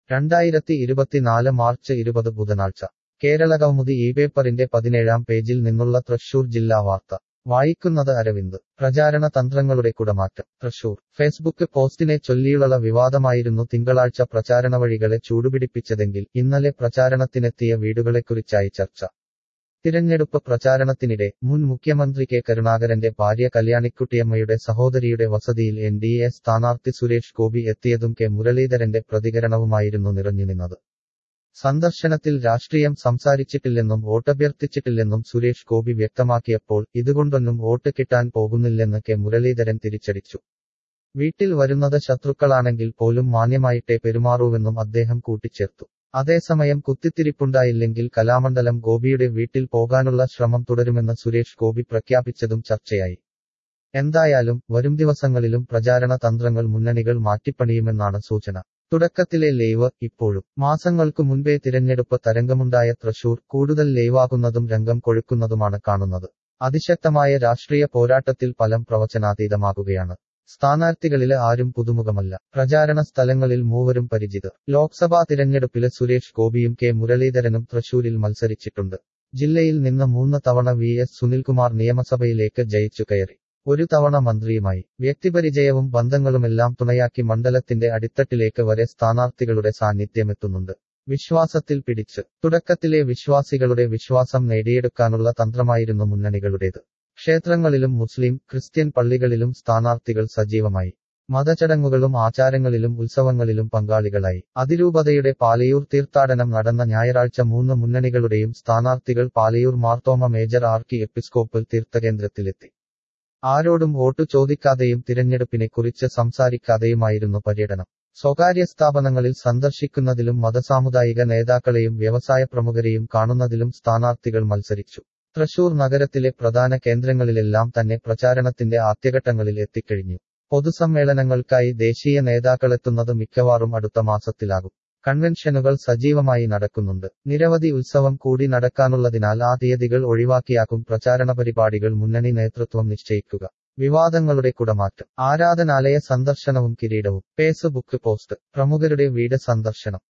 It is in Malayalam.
രണ്ടായിരത്തി ഇരുപത്തിനാല് മാർച്ച് ഇരുപത് ബുധനാഴ്ച കേരള കൗമുദി ഈ പേപ്പറിന്റെ പതിനേഴാം പേജിൽ നിന്നുള്ള തൃശൂർ ജില്ലാ വാർത്ത വായിക്കുന്നത് അരവിന്ദ് പ്രചാരണ തന്ത്രങ്ങളുടെ കുടമാറ്റം തൃശൂർ ഫേസ്ബുക്ക് പോസ്റ്റിനെ ചൊല്ലിയുള്ള വിവാദമായിരുന്നു തിങ്കളാഴ്ച പ്രചാരണ വഴികളെ ചൂടുപിടിപ്പിച്ചതെങ്കിൽ ഇന്നലെ പ്രചാരണത്തിനെത്തിയ വീടുകളെക്കുറിച്ചായി ചർച്ച തിരഞ്ഞെടുപ്പ് പ്രചാരണത്തിനിടെ മുൻ മുഖ്യമന്ത്രി കെ കരുണാകരന്റെ ഭാര്യ കല്യാണിക്കുട്ടിയമ്മയുടെ സഹോദരിയുടെ വസതിയിൽ എൻ ഡി എ സ്ഥാനാർത്ഥി സുരേഷ് ഗോപി എത്തിയതും കെ മുരളീധരന്റെ പ്രതികരണവുമായിരുന്നു നിറഞ്ഞുനിന്നത് സന്ദർശനത്തിൽ രാഷ്ട്രീയം സംസാരിച്ചിട്ടില്ലെന്നും വോട്ടഭ്യർത്ഥിച്ചിട്ടില്ലെന്നും സുരേഷ് ഗോപി വ്യക്തമാക്കിയപ്പോൾ ഇതുകൊണ്ടൊന്നും വോട്ട് കിട്ടാൻ പോകുന്നില്ലെന്ന് കെ മുരളീധരൻ തിരിച്ചടിച്ചു വീട്ടിൽ വരുന്നത് ശത്രുക്കളാണെങ്കിൽ പോലും മാന്യമായിട്ടേ പെരുമാറൂവെന്നും അദ്ദേഹം കൂട്ടിച്ചേർത്തു അതേസമയം കുത്തിത്തിരിപ്പുണ്ടായില്ലെങ്കിൽ കലാമണ്ഡലം ഗോപിയുടെ വീട്ടിൽ പോകാനുള്ള ശ്രമം തുടരുമെന്ന് സുരേഷ് ഗോപി പ്രഖ്യാപിച്ചതും ചർച്ചയായി എന്തായാലും വരും ദിവസങ്ങളിലും പ്രചാരണ തന്ത്രങ്ങൾ മുന്നണികൾ മാറ്റിപ്പണിയുമെന്നാണ് സൂചന തുടക്കത്തിലെ ലൈവ് ഇപ്പോഴും മാസങ്ങൾക്കു മുൻപേ തിരഞ്ഞെടുപ്പ് തരംഗമുണ്ടായ തൃശൂർ കൂടുതൽ ലൈവാകുന്നതും രംഗം കൊഴുക്കുന്നതുമാണ് കാണുന്നത് അതിശക്തമായ രാഷ്ട്രീയ പോരാട്ടത്തിൽ ഫലം പ്രവചനാതീതമാകുകയാണ് സ്ഥാനാർത്ഥികളില് ആരും പുതുമുഖമല്ല പ്രചാരണ സ്ഥലങ്ങളിൽ മൂവരും പരിചിതർ ലോക്സഭാ തിരഞ്ഞെടുപ്പില് സുരേഷ് ഗോപിയും കെ മുരളീധരനും തൃശൂരിൽ മത്സരിച്ചിട്ടുണ്ട് ജില്ലയിൽ നിന്ന് മൂന്ന് തവണ വി എസ് സുനിൽകുമാർ നിയമസഭയിലേക്ക് ജയിച്ചു കയറി ഒരു തവണ മന്ത്രിയുമായി വ്യക്തിപരിചയവും ബന്ധങ്ങളുമെല്ലാം തുണയാക്കി മണ്ഡലത്തിന്റെ അടിത്തട്ടിലേക്ക് വരെ സ്ഥാനാർത്ഥികളുടെ സാന്നിധ്യമെത്തുന്നുണ്ട് വിശ്വാസത്തിൽ പിടിച്ച് തുടക്കത്തിലെ വിശ്വാസികളുടെ വിശ്വാസം നേടിയെടുക്കാനുള്ള തന്ത്രമായിരുന്നു മുന്നണികളുടേത് ക്ഷേത്രങ്ങളിലും മുസ്ലിം ക്രിസ്ത്യൻ പള്ളികളിലും സ്ഥാനാർത്ഥികൾ സജീവമായി മതചടങ്ങുകളും ആചാരങ്ങളിലും ഉത്സവങ്ങളിലും പങ്കാളികളായി അതിരൂപതയുടെ പാലയൂർ തീർത്ഥാടനം നടന്ന ഞായറാഴ്ച മൂന്ന് മുന്നണികളുടെയും സ്ഥാനാർത്ഥികൾ Palayur Marthoma major archiepiscopal തീർത്ഥകേന്ദ്രത്തിലെത്തി ആരോടും വോട്ടു ചോദിക്കാതെയും തിരഞ്ഞെടുപ്പിനെക്കുറിച്ച് സംസാരിക്കാതെയുമായിരുന്നു പര്യടനം സ്വകാര്യ സ്ഥാപനങ്ങളിൽ സന്ദർശിക്കുന്നതിലും മതസാമുദായിക നേതാക്കളെയും വ്യവസായ പ്രമുഖരെയും കാണുന്നതിലും സ്ഥാനാർത്ഥികൾ മത്സരിച്ചു തൃശൂർ നഗരത്തിലെ പ്രധാന കേന്ദ്രങ്ങളിലെല്ലാം തന്നെ പ്രചാരണത്തിന്റെ ആദ്യഘട്ടങ്ങളിൽ എത്തിക്കഴിഞ്ഞു പൊതുസമ്മേളനങ്ങൾക്കായി ദേശീയ നേതാക്കളെത്തുന്നത് മിക്കവാറും അടുത്ത മാസത്തിലാകും കൺവെൻഷനുകൾ സജീവമായി നടക്കുന്നുണ്ട് നിരവധി ഉത്സവം കൂടി നടക്കാനുള്ളതിനാൽ ആ തീയതികൾ ഒഴിവാക്കിയാക്കും പ്രചാരണ പരിപാടികൾ മുന്നണി നേതൃത്വം നിശ്ചയിക്കുക വിവാദങ്ങളുടെ കുടമാറ്റം ആരാധനാലയ സന്ദർശനവും കിരീടവും ഫേസ്ബുക്ക് പോസ്റ്റ് പ്രമുഖരുടെ വീട് സന്ദർശനം